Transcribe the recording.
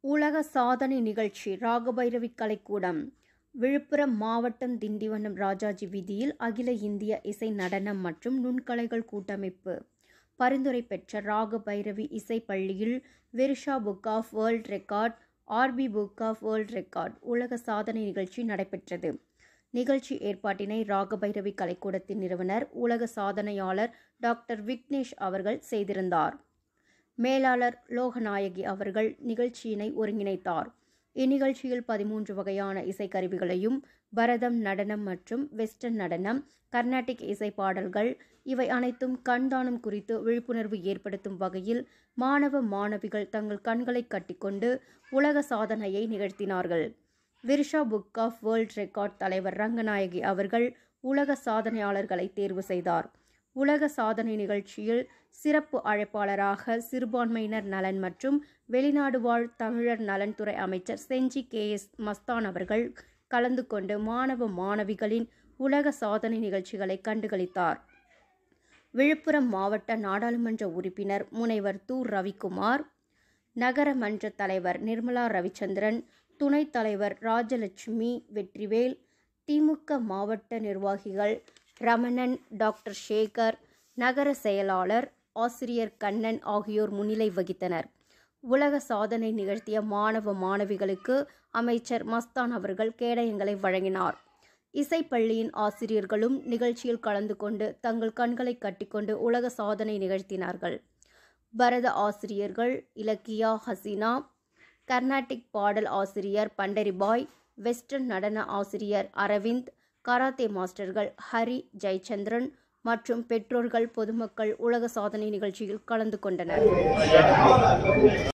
உலக சாதனை நிகழ்ச்சி ராகபைரவி கலைக்கூடம் விழுப்புரம் மாவட்டம் திண்டிவனம் ராஜாஜி வீதியில் அகில இந்திய இசை நடனம் மற்றும் நுண்கலைகள் கூட்டமைப்பு பரிந்துரை பெற்ற ராகபைரவி இசை பள்ளியில் Virsha book of world record RP book of world record உலக சாதனை நிகழ்ச்சி நடைபெற்றது நிகழ்ச்சி ஏற்பாட்டினை ராகபைரவி கலைக்கூடத்தின் நிறுவனர் உலக சாதனையாளர் டாக்டர் விக்னேஷ் அவர்கள் செய்திருந்தார் மேலாளர் லோகநாயகி அவர்கள் நிகழ்ச்சியினை ஒருங்கிணைத்தார் இந்நிகழ்ச்சியில் பதிமூன்று வகையான இசைக்கருவிகளையும் பரதம் நடனம் மற்றும் வெஸ்டர்ன் நடனம் கர்நாடிக் இசை பாடல்கள் இவை அனைத்தும் கண்தானம் குறித்து விழிப்புணர்வு ஏற்படுத்தும் வகையில் மாணவ மாணவிகள் தங்கள் கண்களை கட்டிக்கொண்டு உலக சாதனையை நிகழ்த்தினார்கள் Virsha book of world record தலைவர் ரங்கநாயகி அவர்கள் உலக சாதனையாளர்களை தேர்வு செய்தார் உலக சாதனை நிகழ்ச்சியில் சிறப்பு அழைப்பாளராக சிறுபான்மையினர் நலன் மற்றும் வெளிநாடு வாழ் தமிழர் நலன்துறை அமைச்சர் செஞ்சி கே எஸ் மஸ்தான் அவர்கள் கலந்து கொண்டு மாணவ மாணவிகளின் உலக சாதனை நிகழ்ச்சிகளை கண்டுகளித்தார் விழுப்புரம் மாவட்ட நாடாளுமன்ற உறுப்பினர் முனைவர் து ரவிக்குமார் நகர மன்ற தலைவர் நிர்மலா ரவிச்சந்திரன் துணைத் தலைவர் ராஜலட்சுமி வெற்றிவேல் திமுக மாவட்ட நிர்வாகிகள் ரமணன் டாக்டர் சேகர் நகர செயலாளர் ஆசிரியர் கண்ணன் ஆகியோர் முன்னிலை வகித்தனர் உலக சாதனை நிகழ்த்திய மாணவ மாணவிகளுக்கு அமைச்சர் மஸ்தான் அவர்கள் கேடயங்களை வழங்கினார் இசைப்பள்ளியின் ஆசிரியர்களும் நிகழ்ச்சியில் கலந்து கொண்டு தங்கள் கண்களை கட்டிக்கொண்டு உலக சாதனை நிகழ்த்தினார்கள் பரத ஆசிரியர்கள் இலக்கியா ஹசீனா கர்நாடிக் பாடல் ஆசிரியர் பண்டரிபாய் வெஸ்டர்ன் நடன ஆசிரியர் அரவிந்த் கராத்தே மாஸ்டர்கள் ஹரி ஜெயச்சந்திரன் மற்றும் பெற்றோர்கள் பொதுமக்கள் உலக சாதனை நிகழ்ச்சியில் கலந்து கொண்டனர்